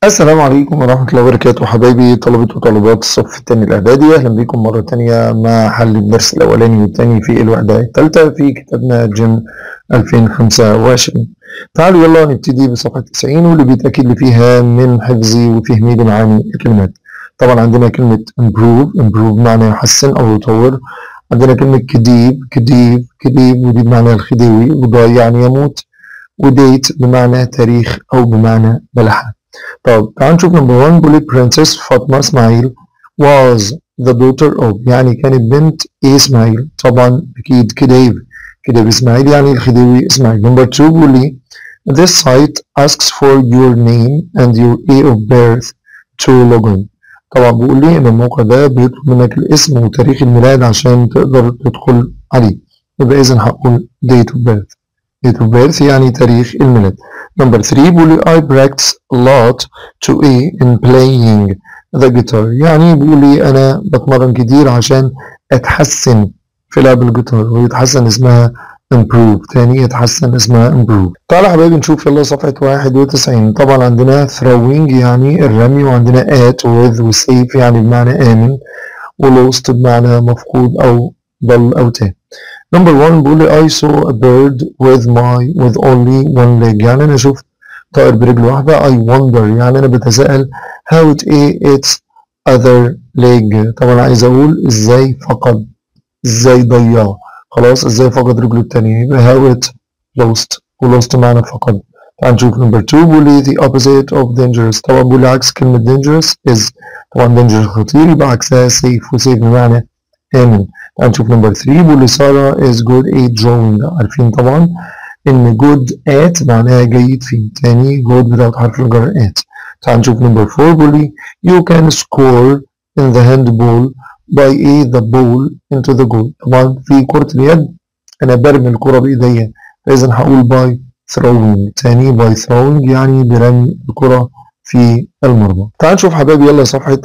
السلام عليكم ورحمة الله وبركاته حبايبي طلبة وطالبات الصف الثاني الإعدادي أهلا بكم مرة تانية مع حل الدرس الأولاني والثاني في الوحدة الثالثة في كتابنا جيم 2025 تعالوا يلا نبتدي بصفحة 90 واللي بيتأكد لي فيها من حفظي وفهمي لمعاني الكلمات طبعا عندنا كلمة improve improve معنى يحسن أو يطور عندنا كلمة كديب كديب كديب ودي بمعنى الخديوي وضايع يعني يموت وديت بمعنى تاريخ أو بمعنى بلحة طب تعال نشوف نمبر 1 بيقول لي برنسس فاطمة اسماعيل was the daughter of يعني كانت بنت ايه اسماعيل طبعا اكيد كديب كديب اسماعيل يعني الخديوي اسماعيل نمبر 2 بيقول لي this site asks for your name and your day of birth to log in طبعا بيقول لي ان الموقع ده بيطلب منك الاسم وتاريخ الميلاد عشان تقدر تدخل عليه يبقى اذا هقول date of birth date of birth يعني تاريخ الميلاد Number 3 بيقول لي I practice a lot to A in playing the guitar يعني بيقول لي أنا بتمرن كتير عشان أتحسن في لعب الجيتار ويتحسن اسمها improve تاني يتحسن اسمها improve تعالى يا حبايبي نشوف يلا صفحة 91 طبعا عندنا throwing يعني الرمي وعندنا at with وسيف يعني بمعنى آمن ولوست بمعنى مفقود أو ضل أو تاه Number one بيقول لي I saw a bird with my with only one leg يعني أنا شفت طائر برجل واحدة I wonder يعني أنا بتساءل how it its other leg طبعا عايز أقول إزاي فقد إزاي ضيع خلاص إزاي فقد رجله التانية يبقى how it lost و lost معنى فقد تعال نشوف number two بيقول لي the opposite of dangerous طبعا بيقول لي عكس كلمة dangerous is طبعا dangerous خطير يبقى عكسها safe وسيف بمعنى آمن تعال نشوف نمبر 3 بيقول لي سارة is good at drawing عارفين طبعا ان good at معناها جيد فيه تاني good بتاعت حرف الجر at تعال نشوف نمبر 4 بيقول لي you can score in the handball by a the ball into the goal طبعا في كرة اليد انا برمي الكرة بايديا فاذا هقول by throwing تاني by throwing يعني برمي الكرة في المرمى تعال نشوف حبايبي يلا صفحة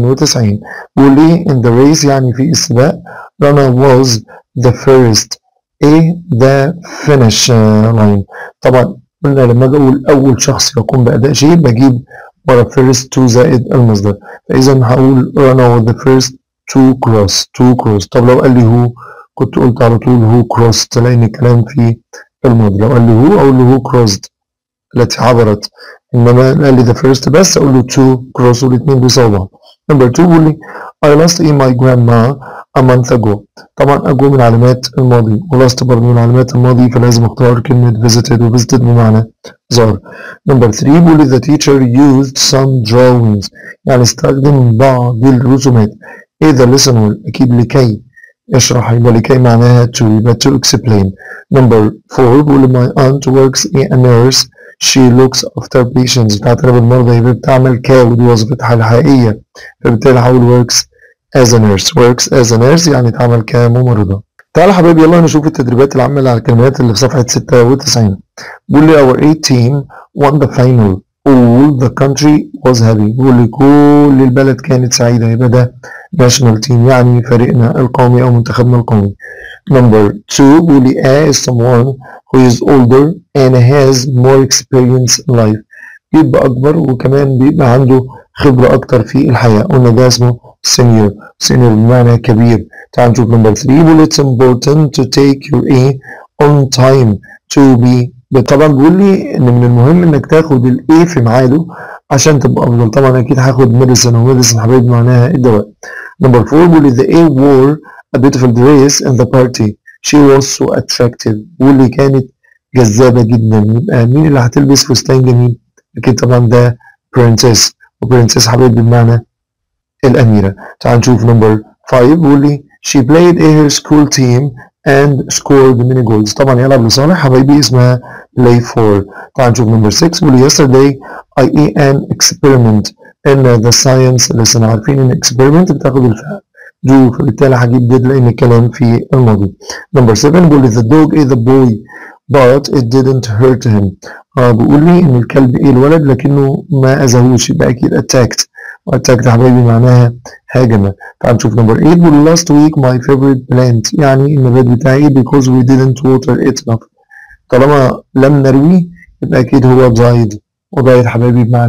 92 بيقول لي in the race يعني في السباق Rana was the first ايه the finish line طبعا قلنا لما اجي اقول اول شخص يقوم باداء شيء بجيب ورا first to زائد المصدر فاذا هقول Rana was the first to cross to cross طب لو قال لي هو كنت قلت على طول هو crossed لان الكلام في الماضي لو قال لي هو اقول له هو crossed التي عبرت انما قال لي the first بس اقول له to cross والاثنين بيساووا بعض number two بيقول لي I last in my grandma a month ago طبعا ago من علامات الماضي و last برضه من علامات الماضي فلازم اختار كلمة visited و visited بمعنى زار number three بيقول لي the teacher used some drawings يعني استخدم بعض الرسومات ايه the listener اكيد لكي يشرح يبقى لكي معناها to يبقى to explain number four بيقول لي my aunt works a nurse she looks after patients بتعتني بالمرضى يبقى بتعمل كا ودي وظيفتها الحقيقية فبالتالي هقول works as a nurse works as a nurse يعني تعمل كممرضة تعالى حبايبي يلا نشوف التدريبات العامة اللي على الكلمات اللي في صفحة 96 بيقول لي our A team won the final all the country was happy بيقول لي كل البلد كانت سعيدة يبقى ده national team يعني فريقنا القومي أو منتخبنا القومي number two بيقول لي A is someone who is older and has more experience in life يبقى أكبر وكمان بيبقى عنده خبرة أكتر في الحياة قلنا ده اسمه senior senior بمعنى كبير تعال نشوف number three بيقول it's important to take your A on time to be طبعا بيقول لي ان من المهم انك تاخد الاي في ميعاده عشان تبقى افضل طبعا اكيد هاخد ميديسن وميديسن حبايبي معناها الدواء نمبر 4 بيقول لي the A wore a beautiful dress in the party she was so attractive بيقول لي كانت جذابة جدا يبقى مين اللي هتلبس فستان جميل اكيد طبعا ده برنسس وبرنسس حبايبي بمعنى الأميرة تعال نشوف نمبر 5 بيقول لي she played in her school team and scored many goals طبعا يلعب لصالح حبايبي اسمها play for تعال نشوف نمبر 6 بيقول لي yesterday I ate an experiment in the science lesson عارفين ان experiment بتاخد الفعل do فبالتالي هجيب did لان الكلام في الماضي نمبر 7 بيقول لي the dog is a boy but it didn't hurt him آه بيقول لي ان الكلب ايه الولد لكنه ما اذاهوش يبقى اكيد attacked واتاكت يا حبايبي معناها هاجم تعال نشوف نمبر 8 بيقول last week my favorite plant يعني النبات بتاعي because we didn't water it enough طالما لم نرويه يبقى اكيد هو died وضايد حبايبي بمعنى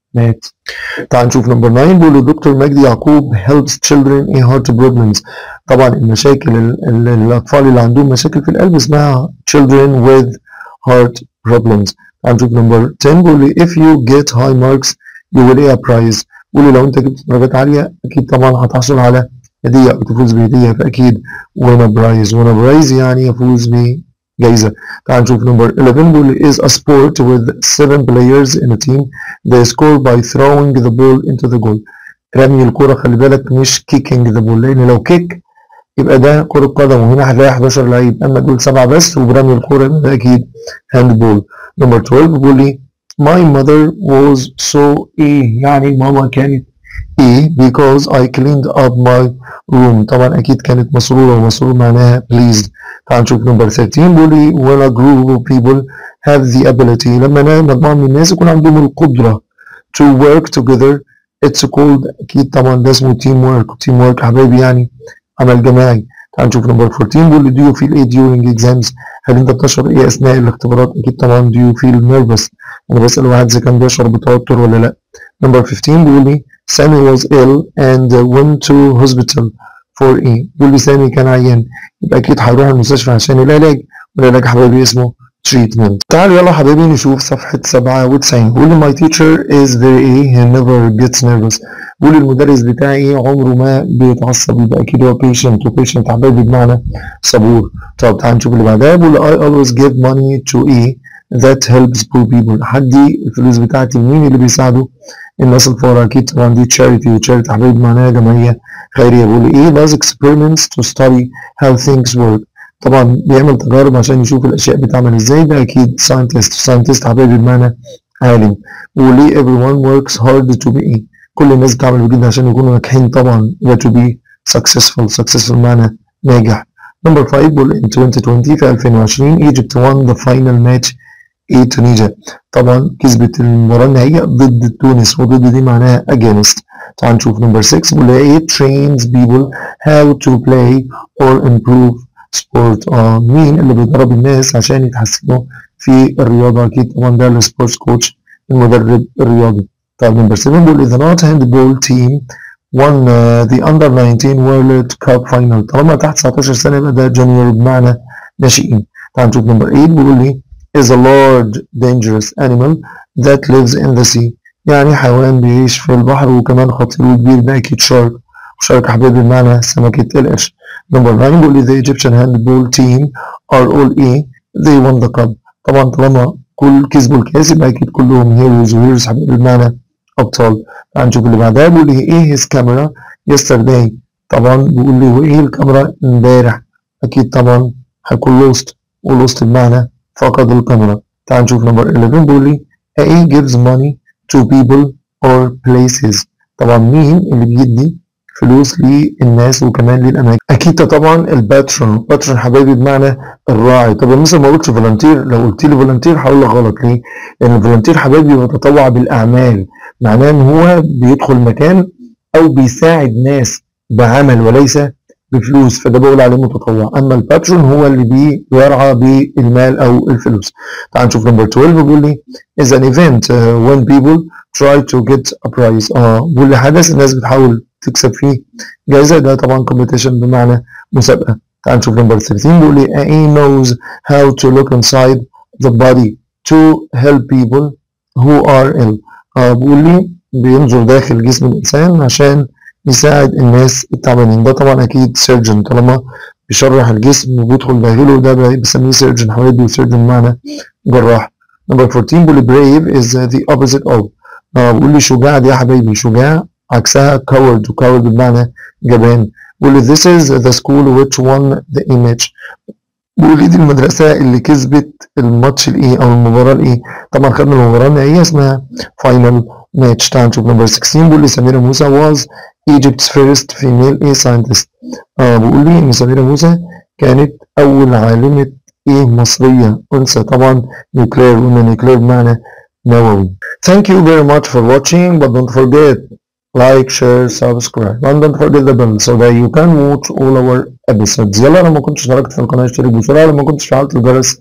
مات تعال نشوف نمبر 9 بيقول دكتور مجدي يعقوب helps children in heart problems طبعا المشاكل ال ال الاطفال اللي عندهم مشاكل في القلب اسمها children with heart problems تعال نشوف نمبر 10 بيقول لي if you get high marks you will get a prize بيقول لي لو انت جبت درجات عاليه اكيد طبعا هتحصل على هديه او تفوز بهديه فاكيد win a prize win a prize يعني يفوز بجائزه تعال نشوف نمبر 11 بيقول لي is a sport with seven players in a team they score by throwing the ball into the goal رمي الكرة خلي بالك مش kicking the ball لان لو كيك يبقى ده كرة قدم وهنا هتلاقي 11 لعيب اما دول سبعة بس وبرمي الكرة يبقى ده اكيد هاند بول نمبر 12 بيقول لي my mother was so ايه يعني ماما كانت ايه because I cleaned up my room طبعا اكيد كانت مسرورة ومسرور معناها pleased تعال نشوف نمبر 13 بيقول لي when a group of people have the ability لما أنا مجموعة من الناس يكون عندهم القدرة to work together it's called اكيد طبعا ده اسمه team work team work حبايبي يعني عمل جماعي تعال نشوف نمبر 14 بيقول لي do you feel ايه during exams هل انت بتشعر ايه اثناء الاختبارات اكيد طبعا do you feel nervous انا بسأل واحد اذا كان بيشعر بتوتر ولا لا نمبر 15 بيقول لي سامي was ill and went to hospital for ايه بيقول لي سامي كان عيان يبقى اكيد هيروح المستشفى عشان العلاج والعلاج يا حبايبي اسمه treatment تعالوا يلا حبايبي نشوف صفحة 97 بيقول لي my teacher is very ايه he never gets nervous بيقول لي المدرس بتاعي عمره ما بيتعصب يبقى اكيد هو patient و patient حبايبي بمعنى صبور طب تعال نشوف اللي بعدها بيقول لي I always give money to ايه that helps poor people هدي الفلوس بتاعتي لمين اللي بيساعدوا الناس الفقراء اكيد طبعا دي charity و charity حبايبي معناها جمعية خيرية بيقول لي ايه does experiments to study how things work طبعا بيعمل تجارب عشان يشوف الاشياء بتعمل ازاي ده اكيد scientist scientist حبايبي بمعنى عالم وليه everyone works hard to be ايه كل الناس بتعمل بجد عشان يكونوا ناجحين طبعا و to be successful successful معنى ناجح نمبر 5 بيقول in 2020 في 2020 Egypt won the final match ايه تونيجيا طبعا كسبت المباراة النهائية ضد تونس وضد دي معناها against تعال نشوف نمبر 6 بيقول ايه trains people how to play or improve sport اه مين اللي بيدرب الناس عشان يتحسنوا في الرياضة اكيد طبعا ده السبورتس كوتش المدرب الرياضي طيب نمبر 7 بيقول the not handball team won uh, the under 19 world cup final طالما تحت 19 سنة يبقى ده جونيور بمعنى ناشئين تعال نشوف نمبر 8 بيقول لي is a large dangerous animal that lives in the sea يعني حيوان بيعيش في البحر وكمان خطير وكبير ده اكيد شارك وشارك يا حبيبي بمعنى سمكة القرش نمبر 9 بيقول لي the Egyptian handball team are all A they won the cup طبعا طالما كل كسبوا الكاس يبقى اكيد كلهم هيروز وهيروز حبيبي بمعنى ابطال تعال نشوف اللي بعدها بيقول لي ايه his camera yesterday طبعا بيقول لي وايه الكاميرا امبارح اكيد طبعا هيكون lost ولوست بمعنى فقد الكاميرا تعال نشوف نمبر 11 بيقول لي A gives money to people or places طبعا مين اللي بيدي فلوس للناس وكمان للاماكن اكيد طبعا الباترون باترون حبايبي بمعنى الراعي طب مثلا ما قلتش فولنتير لو قلت لي فولنتير هقول لك غلط ليه لان الفولنتير حبايبي بيتطوع بالاعمال معناه ان هو بيدخل مكان او بيساعد ناس بعمل وليس بفلوس فده بقول عليه متطوع اما الباترون هو اللي بيرعى بالمال او الفلوس تعال نشوف نمبر 12 بيقول لي is an event uh, when people try to get a prize اه بيقول لي حدث الناس بتحاول تكسب فيه جائزة ده طبعا competition بمعنى مسابقة تعال نشوف نمبر 13 بيقول لي A knows how to look inside the body to help people who are ill آه بيقول لي بينظر داخل جسم الإنسان عشان يساعد الناس التعبانين ده طبعا أكيد سيرجن طالما بيشرح الجسم وبيدخل داخله ده بيسميه سيرجن حبايبي سيرجن معنى جراح نمبر 14 بيقول لي brave is the opposite of آه بيقول لي شجاع دي يا حبايبي شجاع عكسها coward وcoward بمعنى جبان بيقول لي this is the school which won the image بيقول لي دي المدرسة اللي كسبت الماتش الايه او المباراة الايه طبعا خدنا المباراة النهائية اسمها final match تعال نشوف نمبر 16 بيقول لي سميرة موسى was Egypt's first female A scientist آه بيقول لي ان سميرة موسى كانت اول عالمة ايه مصرية انثى طبعا نيوكلير قلنا نيوكلير بمعنى نووي Thank you very much for watching but don't forget like, share, subscribe and don't forget the bell so that you can watch all our episodes يلا لو ما كنتش اشتركت في القناة اشترك بسرعة لو ما كنتش فعلت الجرس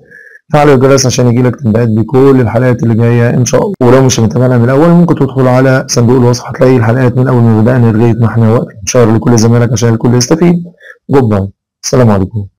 فعل الجرس عشان يجيلك تنبيهات بكل الحلقات اللي جايه ان شاء الله ولو مش متابعنا من الاول ممكن تدخل على صندوق الوصف هتلاقي الحلقات من اول ما بدانا لغايه ما احنا وقت شهر لكل زمالك عشان الكل يستفيد جود باي السلام عليكم